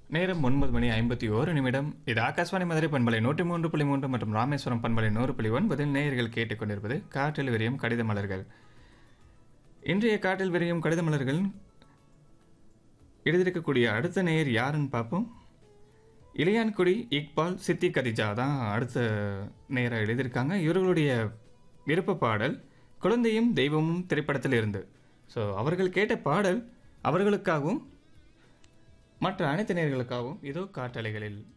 நேரம் ஒன்பது மணி ஐம்பத்தி ஓரு நிமிடம் இது ஆகாஷ்வாணி மதுரை பண்பலை நூற்றி மூன்று புள்ளி மூன்று மற்றும் ராமேஸ்வரம் பண்பலை நூறு புள்ளி ஒன்பதில் நேயர்கள் கேட்டுக்கொண்டிருப்பது காற்றில் விரியும் கடித மலர்கள் இன்றைய காற்றில் விரியும் கடித மலர்கள் எழுதியிருக்கக்கூடிய அடுத்த நேயர் யாருன்னு பார்ப்போம் இளையான்குடி இக்பால் சித்தி கதிஜா தான் அடுத்த நேராக எழுதியிருக்காங்க இவர்களுடைய விருப்ப பாடல் குழந்தையும் தெய்வமும் திரைப்படத்தில் இருந்து ஸோ அவர்கள் கேட்ட பாடல் அவர்களுக்காகவும் மற்ற அனைத்து நேயர்களுக்காகவும் இதோ காற்றலைகளில்